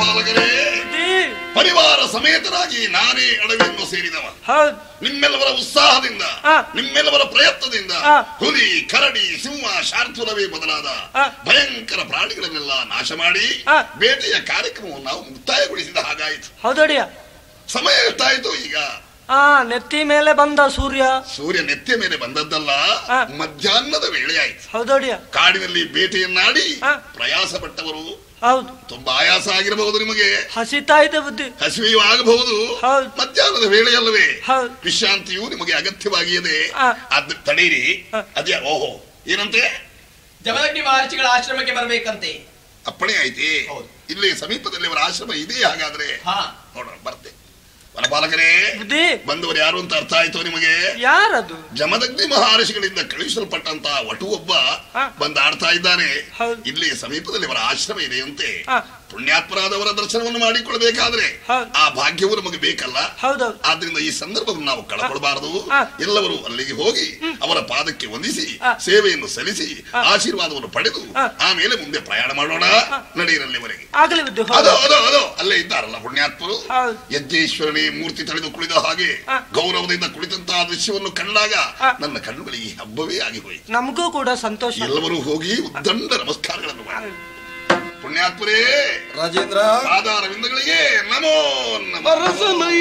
ವನಪಾಲಕರೇ ಬುದ್ಧಿ ಪರಿವಾರ ಸಮೇತರಾಗಿ ನಾನೇ ಅಡವಿಯನ್ನು ಸೇರಿದವ ಹೌದು ನಿಮ್ಮೆಲ್ಲವರ ಉತ್ಸಾಹದಿಂದ ಆ. ನಿಮ್ಮೆಲ್ಲವರ ಪ್ರಯತ್ನದಿಂದ ಆ. ಹುಲಿ ಕರಡಿ ಸಿಂಹ ಶಾರ್ದೂಲವೇ ಮೊದಲಾದ ಆ. ಭಯಂಕರ ಪ್ರಾಣಿಗಳನ್ನೆಲ್ಲ ನಾಶ ಮಾಡಿ ಆ. ಬೇಟೆಯ ಕಾರ್ಯಕ್ರಮವನ್ನು ನಾವು ಮುಕ್ತಾಯಗೊಳಿಸಿದ ಹಾಗಾಯಿತು ಹೌದಡಿಯ ಸಮಯ ಎಷ್ಟಾಯಿತು ಈಗ ಆ ನೆತ್ತಿ ಮೇಲೆ ಬಂದ ಸೂರ್ಯ ಸೂರ್ಯ ನೆತ್ತಿಯ ಮೇಲೆ ಬಂದದ್ದಲ್ಲ ಆ. ಮಧ್ಯಾಹ್ನದ ವೇಳೆಯಾಯಿತು ಹೌದಡಿಯ ಕಾಡಿನಲ್ಲಿ ಬೇಟೆಯನ್ನಾಡಿ ಆ. ಪ್ರಯಾಸ ಪಟ್ಟವರು ಹೌದು ತುಂಬಾ ಆಯಾಸ ಆಗಿರಬಹುದು ನಿಮಗೆ ಹಸಿತಾ ಇದೆ ಬುದ್ಧಿ ಹಸಿವೆಯೂ ಆಗಬಹುದು ಹೌದು. ಮಧ್ಯಾಹ್ನದ ವೇಳೆಯಲ್ಲವೇ ಹೌದು. ವಿಶ್ರಾಂತಿಯು ನಿಮಗೆ ಅಗತ್ಯವಾಗಿಯದೆ ಆ. ಅದ್ ತಡೀರಿ ಆ. ಅದ್ಯಾ ಓಹೋ ಏನಂತೆ ಜಮದಗ್ನಿ ಮಹರ್ಷಿಗಳ ಆಶ್ರಮಕ್ಕೆ ಬರಬೇಕಂತೆ ಅಪ್ಪಣೆ ಐತಿ ಹೌದು. ಇಲ್ಲಿ ಸಮೀಪದಲ್ಲಿ ಅವರ ಆಶ್ರಮ ಇದೆ ಹಾಗಾದ್ರೆ ಹಾ ನೋಡೋಣ ಬರ್ತೆ ವನಪಾಲಕರೇ ಬುದ್ಧಿ ಬಂದವರು ಯಾರು ಅಂತ ಅರ್ಥ ಆಯ್ತು ನಿಮಗೆ ಯಾರದು ಜಮದಗ್ನಿ ಮಹರ್ಷಿಗಳಿಂದ ಕಳುಹಿಸಲ್ಪಟ್ಟಂತ ವಟು ಒಬ್ಬ ಆ. ಬಂದು ಆಡ್ತಾ ಇದ್ದಾನೆ ಹೌದು. ಇಲ್ಲಿ ಸಮೀಪದಲ್ಲಿ ಅವರ ಆಶ್ರಮ ಇದೆಯಂತೆ ಆ. ಪುಣ್ಯಾತ್ಮರಾದವರ ದರ್ಶನವನ್ನು ಮಾಡಿಕೊಳ್ಬೇಕಾದ್ರೆ ಹೌದು. ಆ ಭಾಗ್ಯವು ನಮಗೆ ಬೇಕಲ್ಲ ಹೌದೌದು ಆದ್ರಿಂದ ಈ ಸಂದರ್ಭವನ್ನು ನಾವು ಕಳಕೊಡಬಾರದು ಆ. ಎಲ್ಲವರು ಅಲ್ಲಿಗೆ ಹೋಗಿ ಅವರ ಪಾದಕ್ಕೆ ವಂದಿಸಿ ಆ. ಸೇವೆಯನ್ನು ಸಲ್ಲಿಸಿ ಆ. ಆಶೀರ್ವಾದವನ್ನು ಪಡೆದು ಆ. ಆಮೇಲೆ ಮುಂದೆ ಪ್ರಯಾಣ ಮಾಡೋಣ ನಡೆಯಿರಲ್ಲಿವರೆಗೆ ಆಗಲಿ ಬುದ್ಧಿ ಅದು ಹೌದು ಅದು ಅದು ಅಲ್ಲೇ ಇದ್ದಾರಲ್ಲ ಪುಣ್ಯಾತ್ಮರು ಹೌದು. ಯಜ್ಞೇಶ್ವರನೇ ಮೂರ್ತಿ ತಳೆದು ಕುಳಿದ ಹಾಗೆ ಆ. ಗೌರವದಿಂದ ಕುಳಿತಂತಹ ದೃಶ್ಯವನ್ನು ಕಂಡಾಗ ಆ. ನನ್ನ ಕಣ್ಣುಗಳಿಗೆ ಹಬ್ಬವೇ ಆಗಿ ಹೋಯಿತು ನಮಗೂ ಕೂಡ ಸಂತೋಷ ಎಲ್ಲರೂ ಹೋಗಿ ಉದ್ದಂಡ ನಮಸ್ಕಾರಗಳನ್ನು ಮಾಡಿ ಪುಣ್ಯಾತ್ಮರೇ ರಾಜೇಂದ್ರ ಪಾದಾರವಿಂದಗಳಿಗೆ ನಮೋ ನಮಃ ಅರಸನೈ